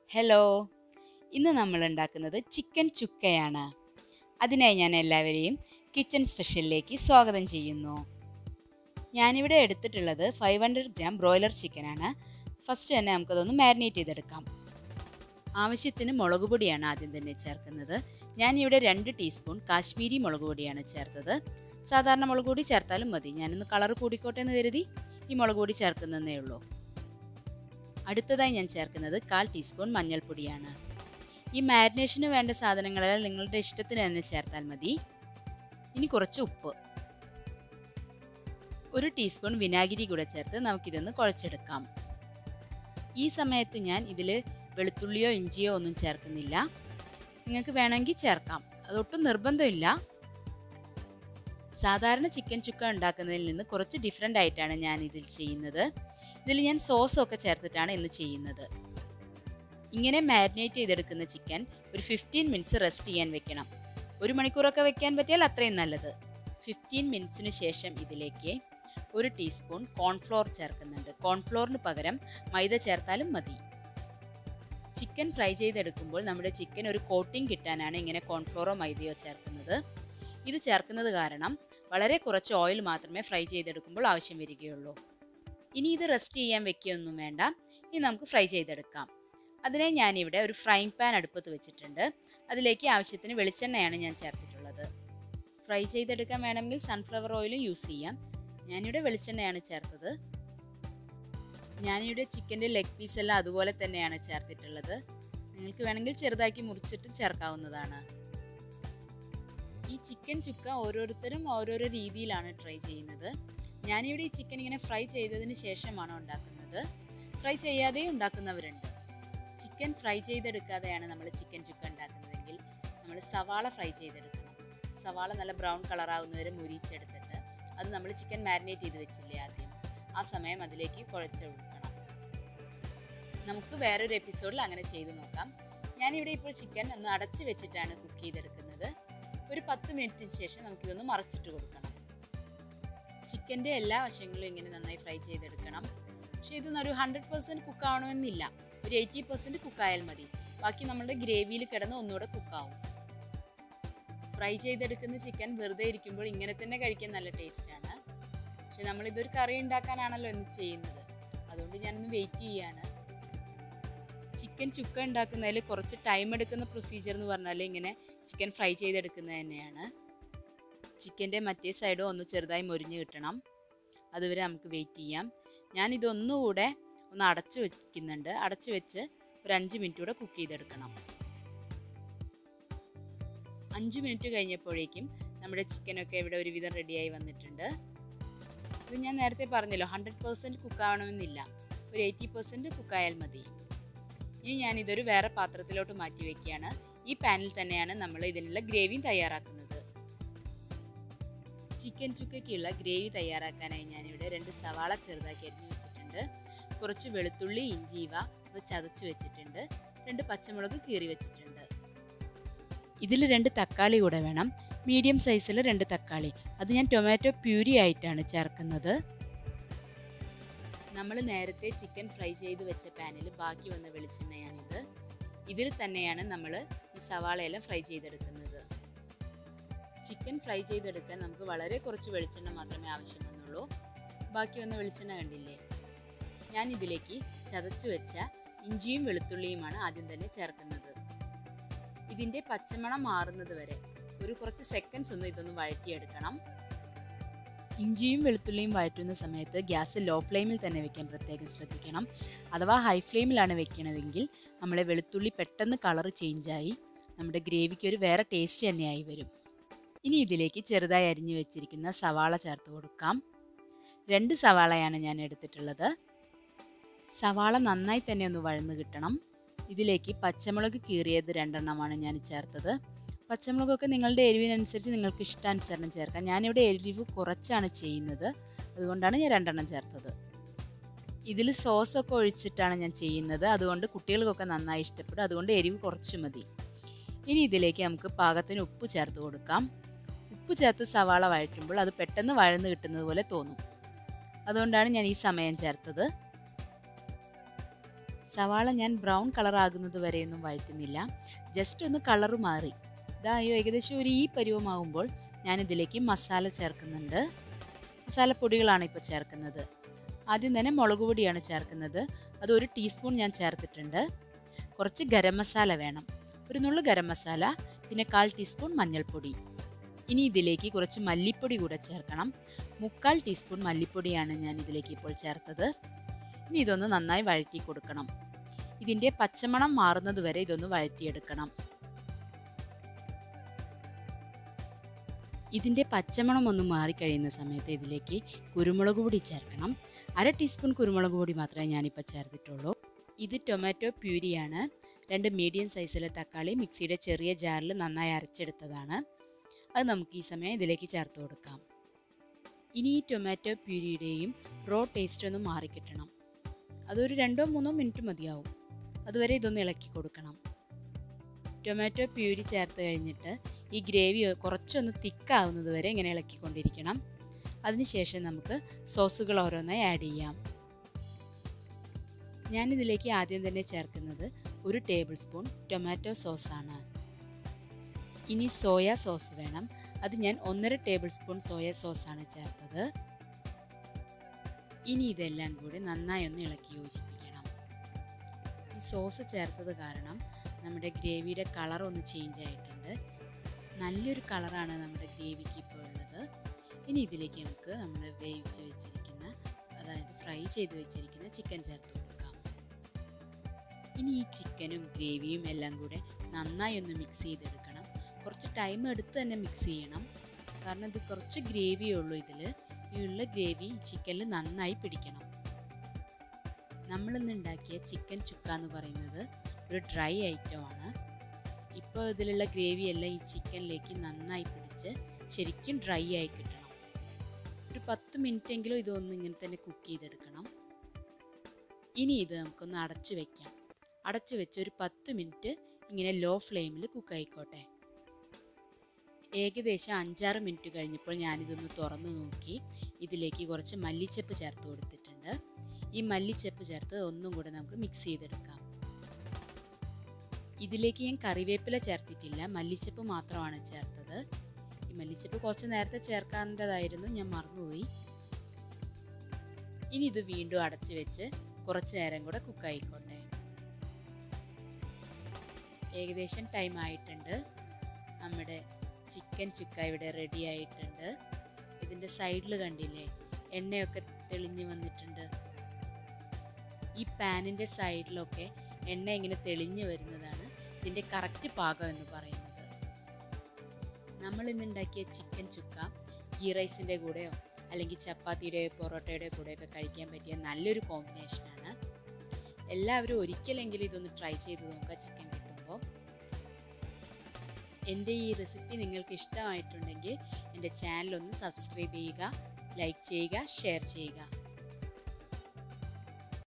hello ഇന്ന് നമ്മൾ ഉണ്ടാക്കുന്നത് ചിക്കൻ ചുക്കയാണ് അതിനായി ഞാൻ എല്ലാവരെയും കിച്ചൺ സ്പെഷ്യലിലേക്ക് സ്വാഗതം ചെയ്യുന്നു ഞാനിവിടെ എടുത്തിട്ടുള്ളത് ഫൈവ് ഹൺഡ്രഡ് ഗ്രാം ബ്രോയിലർ ചിക്കനാണ് ഫസ്റ്റ് തന്നെ നമുക്കതൊന്ന് മാരിനേറ്റ് ചെയ്തെടുക്കാം ആവശ്യത്തിന് മുളക് പൊടിയാണ് ആദ്യം തന്നെ ചേർക്കുന്നത് ഞാനിവിടെ രണ്ട് ടീസ്പൂൺ കാശ്മീരി മുളക് പൊടിയാണ് ചേർത്തത് സാധാരണ മുളക് പൊടി ചേർത്താലും മതി ഞാനൊന്ന് കളർ കൂടിക്കോട്ടെ എന്ന് കരുതി ഈ മുളക് പൊടി ചേർക്കുന്നതേ ഉള്ളൂ അടുത്തതായി ഞാൻ ചേർക്കുന്നത് കാൽ ടീസ്പൂൺ മഞ്ഞൾപ്പൊടിയാണ് ഈ മാരിനേഷന് വേണ്ട സാധനങ്ങളെല്ലാം നിങ്ങളുടെ ഇഷ്ടത്തിന് തന്നെ ചേർത്താൽ മതി ഇനി കുറച്ച് ഉപ്പ് ഒരു ടീസ്പൂൺ വിനാഗിരി കൂടെ ചേർത്ത് നമുക്കിതൊന്ന് കുഴച്ചെടുക്കാം ഈ സമയത്ത് ഞാൻ ഇതിൽ വെളുത്തുള്ളിയോ ഇഞ്ചിയോ ഒന്നും ചേർക്കുന്നില്ല നിങ്ങൾക്ക് വേണമെങ്കിൽ ചേർക്കാം അതൊട്ടും നിർബന്ധമില്ല സാധാരണ ചിക്കൻ ചുക്ക ഉണ്ടാക്കുന്നതിൽ നിന്ന് കുറച്ച് ഡിഫറെൻ്റ് ആയിട്ടാണ് ഞാൻ ഇതിൽ ചെയ്യുന്നത് ഇതിൽ ഞാൻ സോസൊക്കെ ചേർത്തിട്ടാണ് ഇന്ന് ചെയ്യുന്നത് ഇങ്ങനെ മാരിനേറ്റ് ചെയ്തെടുക്കുന്ന ചിക്കൻ ഒരു ഫിഫ്റ്റീൻ മിനിറ്റ്സ് റെസ്റ്റ് ചെയ്യാൻ വെക്കണം ഒരു മണിക്കൂറൊക്കെ വെക്കാൻ പറ്റിയാൽ അത്രയും നല്ലത് ഫിഫ്റ്റീൻ മിനിറ്റ്സിന് ശേഷം ഇതിലേക്ക് ഒരു ടീസ്പൂൺ കോൺഫ്ലോർ ചേർക്കുന്നുണ്ട് കോൺഫ്ലോറിന് പകരം മൈദ ചേർത്താലും മതി ചിക്കൻ ഫ്രൈ ചെയ്തെടുക്കുമ്പോൾ നമ്മുടെ ചിക്കൻ ഒരു കോട്ടിംഗ് കിട്ടാനാണ് ഇങ്ങനെ കോൺഫ്ലോറോ മൈദയോ ചേർക്കുന്നത് ഇത് ചേർക്കുന്നത് കാരണം വളരെ കുറച്ച് ഓയിൽ മാത്രമേ ഫ്രൈ ചെയ്തെടുക്കുമ്പോൾ ആവശ്യം വരികയുള്ളൂ ഇനി ഇത് റെസ്റ്റ് ചെയ്യാൻ വെക്കുകയൊന്നും വേണ്ട ഇനി നമുക്ക് ഫ്രൈ ചെയ്തെടുക്കാം അതിനായി ഞാനിവിടെ ഒരു ഫ്രൈങ് പാൻ അടുപ്പത്ത് വെച്ചിട്ടുണ്ട് അതിലേക്ക് ആവശ്യത്തിന് വെളിച്ചെണ്ണയാണ് ഞാൻ ചേർത്തിട്ടുള്ളത് ഫ്രൈ ചെയ്തെടുക്കാൻ വേണമെങ്കിൽ സൺഫ്ലവർ ഓയിലും യൂസ് ചെയ്യാം ഞാനിവിടെ വെളിച്ചെണ്ണയാണ് ചേർത്തത് ഞാനിവിടെ ചിക്കൻ്റെ ലെഗ് പീസ് എല്ലാം അതുപോലെ തന്നെയാണ് ചേർത്തിട്ടുള്ളത് നിങ്ങൾക്ക് വേണമെങ്കിൽ ചെറുതാക്കി മുറിച്ചിട്ട് ചേർക്കാവുന്നതാണ് ഈ ചിക്കൻ ചുക്ക ഓരോരുത്തരും ഓരോരോ രീതിയിലാണ് ട്രൈ ചെയ്യുന്നത് ഞാനിവിടെ ഈ ചിക്കൻ ഇങ്ങനെ ഫ്രൈ ചെയ്തതിന് ശേഷമാണ് ഉണ്ടാക്കുന്നത് ഫ്രൈ ചെയ്യാതെയും ഉണ്ടാക്കുന്നവരുണ്ട് ചിക്കൻ ഫ്രൈ ചെയ്തെടുക്കാതെയാണ് നമ്മൾ ചിക്കൻ ചുക്ക ഉണ്ടാക്കുന്നതെങ്കിൽ നമ്മൾ സവാള ഫ്രൈ ചെയ്തെടുക്കണം സവാള നല്ല ബ്രൗൺ കളറാവുന്നവരെ മുരിച്ചെടുത്തിട്ട് അത് നമ്മൾ ചിക്കൻ മാരിനേറ്റ് ചെയ്ത് വെച്ചില്ലേ ആദ്യം ആ സമയം അതിലേക്ക് കുഴച്ചൊടുക്കണം നമുക്ക് വേറൊരു എപ്പിസോഡിൽ അങ്ങനെ ചെയ്ത് നോക്കാം ഞാനിവിടെ ഇപ്പോൾ ചിക്കൻ ഒന്ന് അടച്ചു വെച്ചിട്ടാണ് കുക്ക് ചെയ്തെടുക്കുന്നത് ഒരു പത്ത് മിനിറ്റിന് ശേഷം നമുക്കിതൊന്ന് മറച്ചിട്ട് കൊടുക്കണം ചിക്കൻ്റെ എല്ലാ വശങ്ങളും ഇങ്ങനെ നന്നായി ഫ്രൈ ചെയ്തെടുക്കണം പക്ഷേ ഇതൊന്നും ഒരു ഹൺഡ്രഡ് പെർസെൻറ്റ് കുക്ക് ആവണമെന്നില്ല ഒരു എയ്റ്റി പെർസെൻറ്റ് കുക്കായാൽ മതി ബാക്കി നമ്മുടെ ഗ്രേവിയിൽ കിടന്ന് ഒന്നുകൂടെ കുക്കാവും ഫ്രൈ ചെയ്തെടുക്കുന്ന ചിക്കൻ വെറുതെ ഇരിക്കുമ്പോൾ ഇങ്ങനെ തന്നെ കഴിക്കാൻ നല്ല ടേസ്റ്റാണ് പക്ഷെ നമ്മളിതൊരു കറി ഉണ്ടാക്കാനാണല്ലോ ഇന്ന് ചെയ്യുന്നത് അതുകൊണ്ട് ഞാനൊന്ന് വെയിറ്റ് ചെയ്യാണ് ചിക്കൻ ചുക്ക ഉണ്ടാക്കുന്നതിൽ കുറച്ച് ടൈം എടുക്കുന്ന പ്രൊസീജിയർ എന്ന് പറഞ്ഞാൽ ഇങ്ങനെ ചിക്കൻ ഫ്രൈ ചെയ്തെടുക്കുന്നത് തന്നെയാണ് ചിക്കൻ്റെ മറ്റേ സൈഡും ഒന്ന് ചെറുതായി മൊരിഞ്ഞ് കിട്ടണം അതുവരെ നമുക്ക് വെയിറ്റ് ചെയ്യാം ഞാൻ ഇതൊന്നുകൂടെ ഒന്ന് അടച്ചു വെക്കുന്നുണ്ട് അടച്ചു വെച്ച് ഒരു അഞ്ച് മിനിറ്റ് കൂടെ കുക്ക് ചെയ്തെടുക്കണം അഞ്ച് മിനിറ്റ് കഴിഞ്ഞപ്പോഴേക്കും നമ്മുടെ ചിക്കനൊക്കെ ഇവിടെ ഒരുവിധം റെഡിയായി വന്നിട്ടുണ്ട് ഇത് ഞാൻ നേരത്തെ പറഞ്ഞല്ലോ ഹൺഡ്രഡ് പെർസെൻറ്റ് കുക്കാവണമെന്നില്ല ഒരു എയ്റ്റി പെർസെൻറ്റ് കുക്കായാൽ മതി ഇനി ഞാൻ ഇതൊരു വേറെ പാത്രത്തിലോട്ട് മാറ്റി വെക്കുകയാണ് ഈ പാനിൽ തന്നെയാണ് നമ്മൾ ഇതിനുള്ള ഗ്രേവിയും തയ്യാറാക്കുന്നത് ചിക്കൻ ചുക്കയ്ക്കുള്ള ഗ്രേവി തയ്യാറാക്കാനായി ഞാനിവിടെ രണ്ട് സവാള ചെറുതാക്കി അരിഞ്ഞു വെച്ചിട്ടുണ്ട് കുറച്ച് വെളുത്തുള്ളി ഇഞ്ചി ഇവ ഒന്ന് ചതച്ച് വെച്ചിട്ടുണ്ട് രണ്ട് പച്ചമുളക് കീറി വെച്ചിട്ടുണ്ട് ഇതിൽ രണ്ട് തക്കാളി കൂടെ വേണം മീഡിയം സൈസിൽ രണ്ട് തക്കാളി അത് ഞാൻ ടൊമാറ്റോ പ്യൂരി ആയിട്ടാണ് ചേർക്കുന്നത് നമ്മൾ നേരത്തെ ചിക്കൻ ഫ്രൈ ചെയ്ത് വെച്ച പാനിൽ ബാക്കി വന്ന വെളിച്ചെണ്ണയാണിത് ഇതിൽ തന്നെയാണ് നമ്മൾ ഈ സവാളയെല്ലാം ഫ്രൈ ചെയ്തെടുക്കുന്നത് ചിക്കൻ ഫ്രൈ ചെയ്തെടുക്കാൻ നമുക്ക് വളരെ കുറച്ച് വെളിച്ചെണ്ണ മാത്രമേ ആവശ്യം വന്നുള്ളൂ ബാക്കി വന്ന വെളിച്ചെണ്ണ കണ്ടില്ലേ ഞാൻ ഇതിലേക്ക് ചതച്ചു വെച്ച ഇഞ്ചിയും വെളുത്തുള്ളിയുമാണ് ആദ്യം തന്നെ ചേർക്കുന്നത് ഇതിൻ്റെ പച്ചമണം മാറുന്നത് വരെ ഒരു കുറച്ച് സെക്കൻഡ്സ് ഒന്ന് ഇതൊന്ന് വഴറ്റിയെടുക്കണം ഇഞ്ചിയും വെളുത്തുള്ളിയും വഴറ്റുന്ന സമയത്ത് ഗ്യാസ് ലോ ഫ്ലെയിമിൽ തന്നെ വെക്കാൻ പ്രത്യേകം ശ്രദ്ധിക്കണം അഥവാ ഹൈ ഫ്ലെയിമിലാണ് വെക്കണതെങ്കിൽ നമ്മളെ വെളുത്തുള്ളി പെട്ടെന്ന് കളർ ചേഞ്ചായി നമ്മുടെ ഗ്രേവിക്ക് ഒരു വേറെ ടേസ്റ്റ് തന്നെയായി വരും ഇനി ഇതിലേക്ക് ചെറുതായി അരിഞ്ഞു വെച്ചിരിക്കുന്ന സവാള ചേർത്ത് കൊടുക്കാം രണ്ട് സവാളയാണ് ഞാൻ എടുത്തിട്ടുള്ളത് സവാള നന്നായി തന്നെ ഒന്ന് വഴന്ന് കിട്ടണം ഇതിലേക്ക് പച്ചമുളക് കീറിയത് രണ്ടെണ്ണമാണ് ഞാൻ ചേർത്തത് പച്ചമുളകൊക്കെ നിങ്ങളുടെ എരിവിനനുസരിച്ച് നിങ്ങൾക്ക് ഇഷ്ടാനുസരണം ചേർക്കാം ഞാനിവിടെ എരിവ് കുറച്ചാണ് ചെയ്യുന്നത് അതുകൊണ്ടാണ് ഞാൻ രണ്ടെണ്ണം ചേർത്തത് ഇതിൽ സോസൊക്കെ ഒഴിച്ചിട്ടാണ് ഞാൻ ചെയ്യുന്നത് അതുകൊണ്ട് കുട്ടികൾക്കൊക്കെ നന്നായി ഇഷ്ടപ്പെടും അതുകൊണ്ട് എരിവ് കുറച്ച് മതി ഇനി ഇതിലേക്ക് നമുക്ക് പാകത്തിന് ഉപ്പ് ചേർത്ത് കൊടുക്കാം ഉപ്പ് ചേർത്ത് സവാള വഴറ്റുമ്പോൾ അത് പെട്ടെന്ന് വഴന്ന് കിട്ടുന്നത് പോലെ തോന്നും അതുകൊണ്ടാണ് ഞാൻ ഈ സമയം ചേർത്തത് സവാള ഞാൻ ബ്രൗൺ കളർ ആകുന്നത് വരെയൊന്നും വഴറ്റുന്നില്ല ജസ്റ്റ് ഒന്ന് കളർ മാറി ഇതായോ ഏകദേശം ഒരു ഈ പരുവമാകുമ്പോൾ ഞാനിതിലേക്ക് മസാല ചേർക്കുന്നുണ്ട് മസാലപ്പൊടികളാണ് ഇപ്പോൾ ചേർക്കുന്നത് ആദ്യം തന്നെ മുളക് പൊടിയാണ് ചേർക്കുന്നത് അത് ഒരു ടീസ്പൂൺ ഞാൻ ചേർത്തിട്ടുണ്ട് കുറച്ച് ഗരം മസാല വേണം ഒരു നുള്ളു ഗരം മസാല പിന്നെ കാൽ ടീസ്പൂൺ മഞ്ഞൾപ്പൊടി ഇനി ഇതിലേക്ക് കുറച്ച് മല്ലിപ്പൊടി കൂടെ ചേർക്കണം മുക്കാൽ ടീസ്പൂൺ മല്ലിപ്പൊടിയാണ് ഞാൻ ഇതിലേക്ക് ഇപ്പോൾ ചേർത്തത് ഇനി ഇതൊന്ന് നന്നായി വഴറ്റി കൊടുക്കണം ഇതിൻ്റെ പച്ചമണം മാറുന്നത് വരെ ഇതൊന്ന് വഴറ്റിയെടുക്കണം ഇതിൻ്റെ പച്ചമണം ഒന്ന് മാറിക്കഴിയുന്ന സമയത്ത് ഇതിലേക്ക് കുരുമുളക് പൊടി ചേർക്കണം അര ടീസ്പൂൺ കുരുമുളക് പൊടി മാത്രമേ ഞാനിപ്പോൾ ചേർത്തിട്ടുള്ളൂ ഇത് ടൊമാറ്റോ പ്യൂരിയാണ് രണ്ട് മീഡിയം സൈസിലെ തക്കാളി മിക്സിയുടെ ചെറിയ ജാറിൽ നന്നായി അരച്ചെടുത്തതാണ് അത് നമുക്ക് ഈ സമയം ഇതിലേക്ക് ചേർത്ത് കൊടുക്കാം ഇനി ഈ ടൊമാറ്റോ പ്യൂരിയുടെയും റോ ടേസ്റ്റ് ഒന്ന് മാറിക്കിട്ടണം അതൊരു രണ്ടോ മൂന്നോ മിനിറ്റ് മതിയാവും അതുവരെ ഇതൊന്ന് ഇളക്കി കൊടുക്കണം ടൊമാറ്റോ പ്യൂരി ചേർത്ത് കഴിഞ്ഞിട്ട് ഈ ഗ്രേവി കുറച്ചൊന്ന് തിക്കാവുന്നത് വരെ ഇങ്ങനെ ഇളക്കിക്കൊണ്ടിരിക്കണം അതിനുശേഷം നമുക്ക് സോസുകൾ ഓരോന്നായി ആഡ് ചെയ്യാം ഞാനിതിലേക്ക് ആദ്യം തന്നെ ചേർക്കുന്നത് ഒരു ടേബിൾ സ്പൂൺ ടൊമാറ്റോ സോസാണ് ഇനി സോയ സോസ് വേണം അത് ഞാൻ ഒന്നര ടേബിൾ സ്പൂൺ സോയ സോസാണ് ചേർത്തത് ഇനി ഇതെല്ലാം കൂടി നന്നായി ഒന്ന് ഇളക്കി യോജിപ്പിക്കണം ഈ സോസ് ചേർത്തത് കാരണം നമ്മുടെ ഗ്രേവിയുടെ കളർ ഒന്ന് ചേഞ്ച് ആയിട്ടുണ്ട് നല്ലൊരു കളറാണ് നമ്മുടെ ഗ്രേവിക്ക് ഇപ്പോൾ ഉള്ളത് ഇനി ഇതിലേക്ക് നമുക്ക് നമ്മൾ വേവിച്ച് വെച്ചിരിക്കുന്ന അതായത് ഫ്രൈ ചെയ്ത് വെച്ചിരിക്കുന്ന ചിക്കൻ ചേർത്ത് കൊടുക്കാം ഇനി ഈ ചിക്കനും ഗ്രേവിയും എല്ലാം കൂടെ നന്നായി ഒന്ന് മിക്സ് ചെയ്തെടുക്കണം കുറച്ച് ടൈം എടുത്ത് തന്നെ മിക്സ് ചെയ്യണം കാരണം ഇത് കുറച്ച് ഗ്രേവിയേ ഉള്ളൂ ഇതിൽ ഈ ഉള്ള ഗ്രേവി ചിക്കനിൽ നന്നായി പിടിക്കണം നമ്മളിന്ന് ഉണ്ടാക്കിയ ചിക്കൻ ചുക്ക എന്ന് പറയുന്നത് ഒരു ഡ്രൈ ഐറ്റമാണ് ഇപ്പോൾ ഇതിലുള്ള ഗ്രേവി എല്ലാം ഈ ചിക്കനിലേക്ക് നന്നായി പിടിച്ച് ശരിക്കും ഡ്രൈ ആയി കിട്ടണം ഒരു പത്ത് മിനിറ്റെങ്കിലും ഇതൊന്ന് ഇങ്ങനെ തന്നെ കുക്ക് ചെയ്തെടുക്കണം ഇനി ഇത് നമുക്കൊന്ന് അടച്ചു വെക്കാം അടച്ചു വെച്ച് ഒരു പത്ത് മിനിറ്റ് ഇങ്ങനെ ലോ ഫ്ലെയിമിൽ കുക്ക് ആയിക്കോട്ടെ ഏകദേശം അഞ്ചാറ് മിനിറ്റ് കഴിഞ്ഞപ്പോൾ ഞാനിതൊന്ന് തുറന്നു നോക്കി ഇതിലേക്ക് കുറച്ച് മല്ലിച്ചപ്പ് ചേർത്ത് കൊടുത്തിട്ടുണ്ട് ഈ മല്ലിച്ചപ്പ് ചേർത്ത് ഒന്നും കൂടെ നമുക്ക് മിക്സ് ചെയ്തെടുക്കാം ഇതിലേക്ക് ഞാൻ കറിവേപ്പില ചേർത്തിട്ടില്ല മല്ലിച്ചപ്പ് മാത്രമാണ് ചേർത്തത് ഈ മല്ലിച്ചപ്പ് കുറച്ച് നേരത്തെ ചേർക്കേണ്ടതായിരുന്നു ഞാൻ മറന്നുപോയി ഇനി ഇത് വീണ്ടും അടച്ചു വെച്ച് കുറച്ച് നേരം കൂടെ കുക്കായിക്കോട്ടെ ഏകദേശം ടൈം ആയിട്ടുണ്ട് നമ്മുടെ ചിക്കൻ ചുക്ക ഇവിടെ റെഡി ആയിട്ടുണ്ട് ഇതിൻ്റെ സൈഡിൽ കണ്ടില്ലേ എണ്ണയൊക്കെ തെളിഞ്ഞ് വന്നിട്ടുണ്ട് ഈ പാനിൻ്റെ സൈഡിലൊക്കെ എണ്ണ ഇങ്ങനെ തെളിഞ്ഞു വരുന്നതാണ് ഇതിൻ്റെ കറക്റ്റ് പാകം എന്ന് പറയുന്നത് നമ്മൾ ഇന്ന് ഉണ്ടാക്കിയ ചിക്കൻ ചുക്ക ഗീ റൈസിൻ്റെ കൂടെയോ അല്ലെങ്കിൽ ചപ്പാത്തിയുടെയോ പൊറോട്ടയുടെയോ കൂടെയൊക്കെ കഴിക്കാൻ പറ്റിയ നല്ലൊരു കോമ്പിനേഷനാണ് എല്ലാവരും ഒരിക്കലെങ്കിലും ഇതൊന്ന് ട്രൈ ചെയ്ത് നോക്കുക ചിക്കൻ കിട്ടുമ്പോൾ എൻ്റെ ഈ റെസിപ്പി നിങ്ങൾക്ക് ഇഷ്ടമായിട്ടുണ്ടെങ്കിൽ എൻ്റെ ചാനൽ ഒന്ന് സബ്സ്ക്രൈബ് ചെയ്യുക ലൈക്ക് ചെയ്യുക ഷെയർ ചെയ്യുക